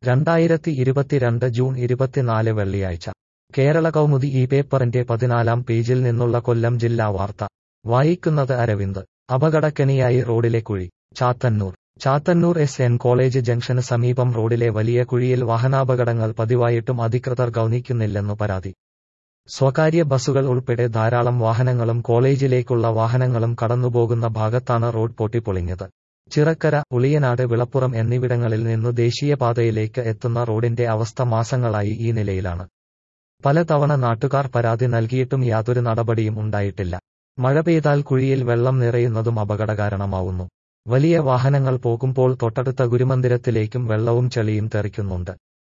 രണ്ടായിരത്തി ഇരുപത്തിരണ്ട് ജൂൺ ഇരുപത്തിനാല് വെള്ളിയാഴ്ച കേരള കൗമുദി ഈ പേപ്പറിന്റെ പതിനാലാം പേജിൽ നിന്നുള്ള കൊല്ലം ജില്ലാ വാർത്ത വായിക്കുന്നത് അരവിന്ദ് അപകടക്കണിയായി റോഡിലെ കുഴി Chathannoor Chathannoor S N college ജംഗ്ഷന് സമീപം റോഡിലെ വലിയ കുഴിയിൽ വാഹനാപകടങ്ങൾ പതിവായിട്ടും അധികൃതർ ഗൗനിക്കുന്നില്ലെന്നു പരാതി സ്വകാര്യ ബസുകൾ ഉൾപ്പെടെ ധാരാളം വാഹനങ്ങളും കോളേജിലേക്കുള്ള വാഹനങ്ങളും കടന്നുപോകുന്ന ഭാഗത്താണ് റോഡ് പൊട്ടിപ്പൊളിഞ്ഞത് ചിറക്കര ഉളിയനാട് വിളപ്പുറം എന്നിവിടങ്ങളിൽ നിന്നു ദേശീയപാതയിലേക്ക് എത്തുന്ന റോഡിന്റെ അവസ്ഥ മാസങ്ങളായി ഈ നിലയിലാണ് പലതവണ നാട്ടുകാർ പരാതി നൽകിയിട്ടും യാതൊരു നടപടിയും ഉണ്ടായിട്ടില്ല മഴ പെയ്താൽ കുഴിയിൽ വെള്ളം നിറയുന്നതും അപകടകാരണമാവുന്നു വലിയ വാഹനങ്ങൾ പോകുമ്പോൾ തൊട്ടടുത്ത ഗുരുമന്ദിരത്തിലേക്കും വെള്ളവും ചെളിയും തെറിക്കുന്നുണ്ട്